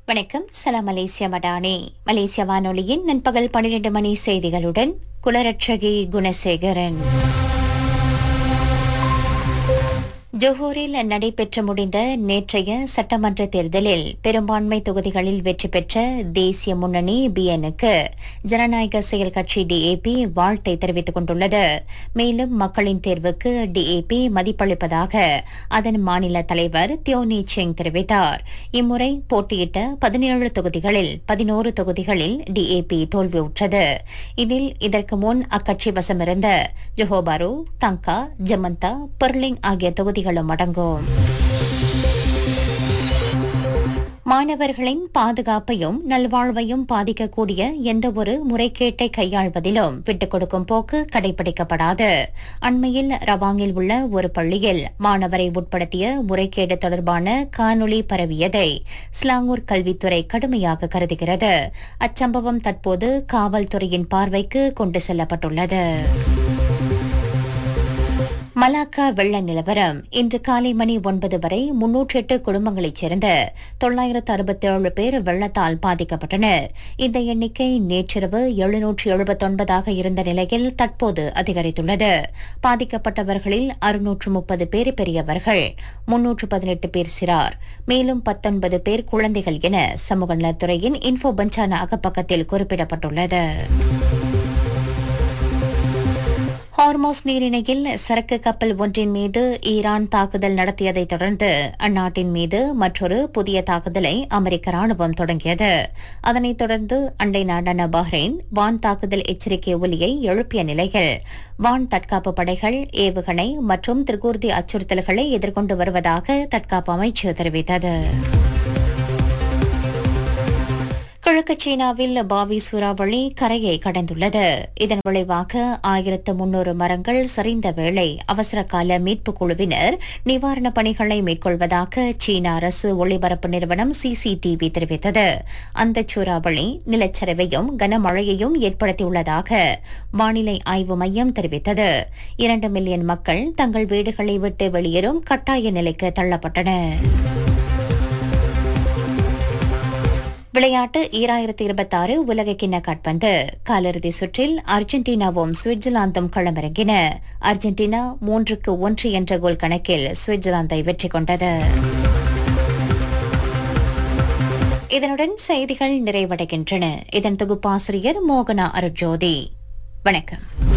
வணக்கம் சலாம் மலேசியா மடானி மலேசிய வானொலியின் நண்பகல் பன்னிரண்டு மணி செய்திகளுடன் குலரட்சகி குணசேகரன் ஜோஹூரில் நடைபெற்று முடிந்த நேற்றைய சட்டமன்ற தேர்தலில் பெரும்பான்மை தொகுதிகளில் வெற்றி பெற்ற தேசிய முன்னணி பிஎனுக்கு ஜனநாயக செயல் கட்சி டிஏபி வாழ்த்தை தெரிவித்துக் கொண்டுள்ளது மேலும் மக்களின் தேர்வுக்கு டிஏபி மதிப்பளிப்பதாக அதன் மாநில தலைவர் தியோனி செங் தெரிவித்தார் இம்முறை போட்டியிட்ட பதினேழு தொகுதிகளில் பதினோரு தொகுதிகளில் டிஏபி தோல்வியுற்றது இதில் இதற்கு முன் அக்கட்சி வசமிருந்த ஜொஹோபாரு தங்கா ஜமந்தா பெர்லிங் ஆகிய தொகுதிகளும் அடங்கும் மாணவர்களின் பாதுகாப்பையும் நல்வாழ்வையும் பாதிக்கக்கூடிய எந்த ஒரு முறைகேட்டை கையாள்வதிலும் விட்டுக் கொடுக்கும் போக்கு கடைபிடிக்கப்படாது அண்மையில் ரவாங்கில் உள்ள ஒரு பள்ளியில் மாணவரை உட்படுத்திய முறைகேடு தொடர்பான காணொளி பரவியதை ஸ்லாங்கூர் கல்வித்துறை கடுமையாக கருதுகிறது அச்சம்பவம் தற்போது காவல்துறையின் பார்வைக்கு கொண்டு செல்லப்பட்டுள்ளது மலாக்கா வெள்ள நிலவரம் இன்று காலை மணி ஒன்பது வரை முன்னூற்றி எட்டு குடும்பங்களைச் சேர்ந்த தொள்ளாயிரத்து அறுபத்தி ஏழு பேர் வெள்ளத்தால் பாதிக்கப்பட்டனர் இந்த எண்ணிக்கை நேற்றிரவு எழுநூற்று எழுபத்தொன்பதாக இருந்த நிலையில் தற்போது அதிகரித்துள்ளது பாதிக்கப்பட்டவர்களில் அறுநூற்று முப்பது பேர் பெரியவர்கள் முன்னூற்று பதினெட்டு பேர் சிறார் மேலும் பத்தொன்பது பேர் குழந்தைகள் என சமூக நலத்துறையின் இன்ஃபோ பஞ்சான அகப்பக்கத்தில் குறிப்பிடப்பட்டுள்ளது ஹார்மோஸ் நீரிணையில் சரக்கு கப்பல் ஒன்றின் மீது ஈரான் தாக்குதல் நடத்தியதைத் தொடர்ந்து அந்நாட்டின் மீது மற்றொரு புதிய தாக்குதலை அமெரிக்க ராணுவம் தொடங்கியது அதனைத் தொடர்ந்து அண்டை நாடான பஹ்ரைன் வான் தாக்குதல் எச்சரிக்கை ஒலியை எழுப்பிய நிலையில் வான் தற்காப்பு படைகள் ஏவுகணை மற்றும் திரிகூர்தி அச்சுறுத்தல்களை எதிர்கொண்டு வருவதாக தற்காப்பு அமைச்சு தெரிவித்தது கிழக்கு சீனாவில் பாவி சூறாவளி கரையை கடந்துள்ளது இதன் விளைவாக ஆயிரத்து முன்னூறு மரங்கள் சரிந்த வேளை அவசர கால மீட்புக் குழுவினர் நிவாரணப் பணிகளை மேற்கொள்வதாக சீன அரசு ஒளிபரப்பு நிறுவனம் சிசிடிவி தெரிவித்தது அந்த சூறாவளி நிலச்சரிவையும் கனமழையையும் ஏற்படுத்தியுள்ளதாக வானிலை ஆய்வு மையம் தெரிவித்தது இரண்டு மில்லியன் மக்கள் தங்கள் வீடுகளை விட்டு வெளியேறும் கட்டாய நிலைக்கு தள்ளப்பட்டனர் விளையாட்டு ஈராயிரத்தி இருபத்தி ஆறு உலக கிண்ண காட்பந்து காலிறுதி சுற்றில் அர்ஜென்டினாவும் சுவிட்சர்லாந்தும் களமிறங்கின அர்ஜென்டினா மூன்றுக்கு ஒன்று என்ற கோல் கணக்கில் சுவிட்சர்லாந்தை வெற்றி கொண்டது இதனுடன் செய்திகள் நிறைவடைகின்றன இதன் தொகுப்பாசிரியர் மோகனா அருட்ஜோதி வணக்கம்